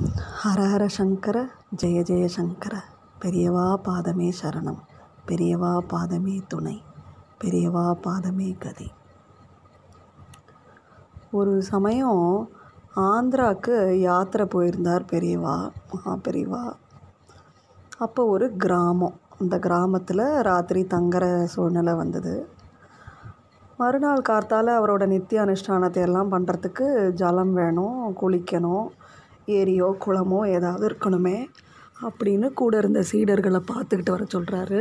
ஹரஹர சங்கர ஜெய ஜெய சங்கர பெரியவா பாதமே சரணம் பெரியவா பாதமே துணை பெரியவா பாதமே கதி ஒரு சமயம் ஆந்திராவுக்கு யாத்திரை போயிருந்தார் பெரியவா மகா பெரியவா அப்போ ஒரு கிராமம் அந்த கிராமத்தில் ராத்திரி தங்குற சூழ்நிலை வந்தது மறுநாள் கார்த்தால அவரோட நித்திய அனுஷ்டானத்தை எல்லாம் பண்ணுறதுக்கு ஜலம் வேணும் குளிக்கணும் ஏரியோ குளமோ ஏதாவது இருக்கணுமே அப்படின்னு கூட இருந்த சீடர்களை பார்த்துக்கிட்டு வர சொல்கிறாரு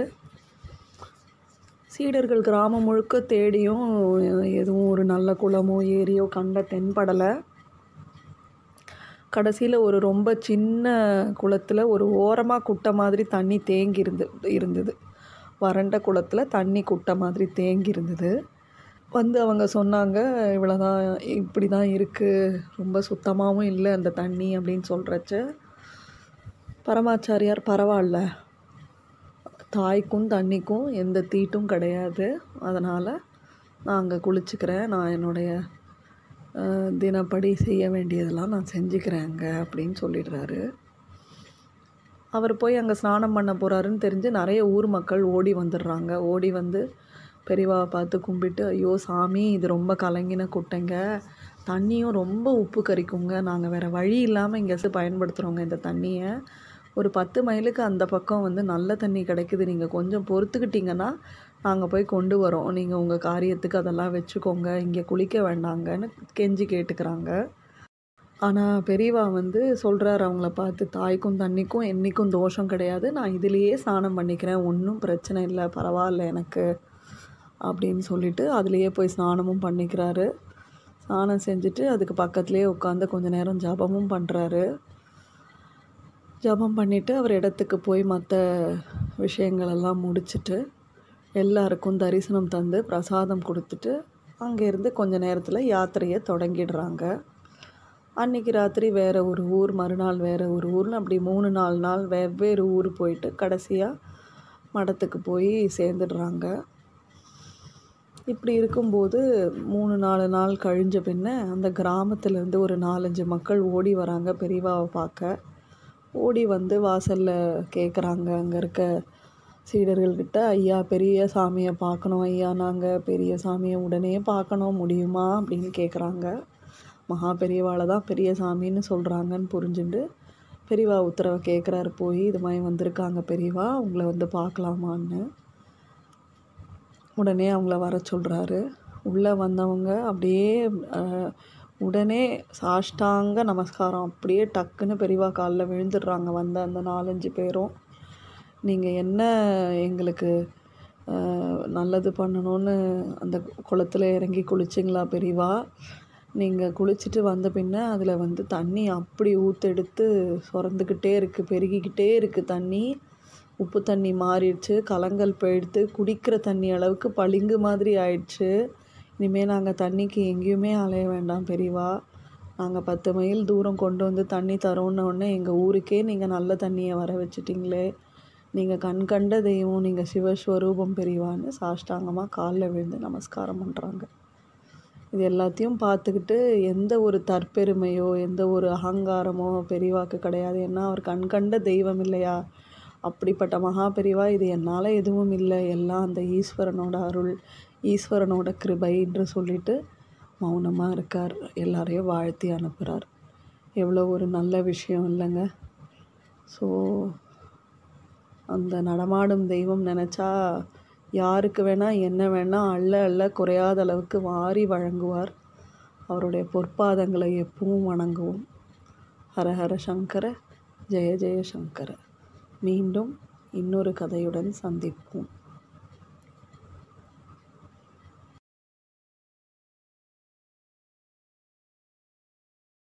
சீடர்கள் கிராமம் முழுக்க தேடியும் எதுவும் ஒரு நல்ல குளமோ ஏரியோ கண்ட தென்படலை கடைசியில் ஒரு ரொம்ப சின்ன குளத்தில் ஒரு ஓரமாக குட்டை மாதிரி தண்ணி தேங்கி இருந்து இருந்தது வறண்ட குளத்தில் தண்ணி குட்டை மாதிரி தேங்கி இருந்தது வந்து அவங்க சொன்னாங்க இவ்வளோதான் இப்படி தான் இருக்குது ரொம்ப சுத்தமாகவும் இல்லை அந்த தண்ணி அப்படின்னு சொல்கிறச்ச பரமாச்சாரியார் பரவாயில்ல தாய்க்கும் தண்ணிக்கும் எந்த தீட்டும் கிடையாது அதனால் நான் அங்கே குளிச்சுக்கிறேன் நான் என்னுடைய தினப்படி செய்ய வேண்டியதெல்லாம் நான் செஞ்சுக்கிறேன் அங்கே அப்படின்னு சொல்லிடுறாரு அவர் போய் அங்கே ஸ்நானம் பண்ண போகிறாருன்னு தெரிஞ்சு நிறைய ஊர் மக்கள் ஓடி வந்துடுறாங்க ஓடி வந்து பெரியவாவை பார்த்து கும்பிட்டு ஐயோ சாமி இது ரொம்ப கலங்கின குட்டைங்க தண்ணியும் ரொம்ப உப்பு கறிக்குங்க நாங்கள் வேறு வழி இல்லாமல் இங்கே பயன்படுத்துகிறோங்க இந்த தண்ணியை ஒரு பத்து மைலுக்கு அந்த பக்கம் வந்து நல்ல தண்ணி கிடைக்குது நீங்கள் கொஞ்சம் பொறுத்துக்கிட்டிங்கன்னா நாங்கள் போய் கொண்டு வரோம் நீங்கள் உங்கள் காரியத்துக்கு அதெல்லாம் வச்சுக்கோங்க இங்கே குளிக்க வேண்டாங்கன்னு கெஞ்சி கேட்டுக்கிறாங்க ஆனால் பெரியவா வந்து சொல்கிறார் அவங்கள பார்த்து தாய்க்கும் தண்ணிக்கும் என்றைக்கும் தோஷம் கிடையாது நான் இதுலேயே ஸ்நானம் பண்ணிக்கிறேன் ஒன்றும் பிரச்சனை இல்லை பரவாயில்ல எனக்கு அப்படின்னு சொல்லிட்டு அதுலேயே போய் ஸ்நானமும் பண்ணிக்கிறாரு ஸ்நானம் செஞ்சுட்டு அதுக்கு பக்கத்துலேயே உட்காந்து கொஞ்ச நேரம் ஜபமும் பண்ணுறாரு ஜபம் பண்ணிவிட்டு அவர் இடத்துக்கு போய் மற்ற விஷயங்களெல்லாம் முடிச்சுட்டு எல்லாருக்கும் தரிசனம் தந்து பிரசாதம் கொடுத்துட்டு அங்கேருந்து கொஞ்ச நேரத்தில் யாத்திரையை தொடங்கிடுறாங்க அன்றைக்கி ராத்திரி வேறு ஒரு ஊர் மறுநாள் வேறு ஒரு ஊர்னு அப்படி மூணு நாலு நாள் வெவ்வேறு ஊர் போயிட்டு கடைசியாக மடத்துக்கு போய் சேர்ந்துடுறாங்க இப்படி இருக்கும்போது மூணு நாலு நாள் கழிஞ்ச பின்ன அந்த கிராமத்துலேருந்து ஒரு நாலஞ்சு மக்கள் ஓடி வராங்க பெரியவாவை பார்க்க ஓடி வந்து வாசலில் கேட்குறாங்க அங்கே இருக்க சீடர்கள்கிட்ட ஐயா பெரிய சாமியை பார்க்கணும் ஐயா நாங்கள் பெரிய சாமியை உடனே பார்க்கணும் முடியுமா அப்படின்னு கேட்குறாங்க மகா பெரியவாளை தான் பெரிய சாமின்னு சொல்கிறாங்கன்னு புரிஞ்சுட்டு பெரியவா உத்தரவை கேட்குறாரு போய் இது மாதிரி வந்திருக்காங்க பெரியவா உங்களை வந்து பார்க்கலாமான்னு உடனே அவங்கள வர சொல்கிறாரு உள்ளே வந்தவங்க அப்படியே உடனே சாஷ்டாங்க நமஸ்காரம் அப்படியே டக்குன்னு பெரியவா காலில் விழுந்துடுறாங்க வந்த அந்த நாலஞ்சு பேரும் நீங்கள் என்ன எங்களுக்கு நல்லது பண்ணணும்னு அந்த குளத்தில் இறங்கி குளிச்சிங்களா பெரியவா நீங்கள் குளிச்சுட்டு வந்த பின்ன அதில் வந்து தண்ணி அப்படி ஊற்றெடுத்து சுரந்துக்கிட்டே இருக்குது பெருகிக்கிட்டே இருக்குது தண்ணி உப்பு தண்ணி மாறிடுச்சு கலங்கல் போயிடுத்து குடிக்கிற தண்ணி அளவுக்கு பளிங்கு மாதிரி ஆயிடுச்சு இனிமேல் நாங்கள் தண்ணிக்கு எங்கேயுமே அலைய வேண்டாம் பெரியவா நாங்கள் பத்து மைல் தூரம் கொண்டு வந்து தண்ணி தரோன்னொடனே எங்கள் ஊருக்கே நீங்கள் நல்ல தண்ணியை வர வச்சிட்டிங்களே நீங்கள் கண் கண்ட தெய்வம் நீங்கள் சிவஸ்வரூபம் பெரியவான்னு சாஷ்டாங்கமாக காலில் விழுந்து நமஸ்காரம் பண்ணுறாங்க இது எல்லாத்தையும் பார்த்துக்கிட்டு எந்த ஒரு தற்பெருமையோ எந்த ஒரு அகங்காரமோ பெரியவாக்கு கிடையாது ஏன்னா அவர் கண் கண்ட தெய்வம் இல்லையா அப்படிப்பட்ட மகா பெரிவா இது என்னால் எதுவும் இல்லை எல்லாம் அந்த ஈஸ்வரனோட அருள் ஈஸ்வரனோட கிருபை என்று சொல்லிட்டு மௌனமாக இருக்கார் எல்லாரையும் வாழ்த்தி அனுப்புகிறார் எவ்வளோ ஒரு நல்ல விஷயம் இல்லைங்க ஸோ அந்த நடமாடும் தெய்வம் நினச்சா யாருக்கு வேணால் என்ன வேணால் அள்ள அள்ள குறையாத அளவுக்கு வாரி வழங்குவார் அவருடைய பொற்பாதங்களை எப்பவும் வணங்குவோம் ஹரஹர சங்கர ஜெய ஜெய சங்கர மீண்டும் இன்னொரு கதையுடன் சந்திப்போம்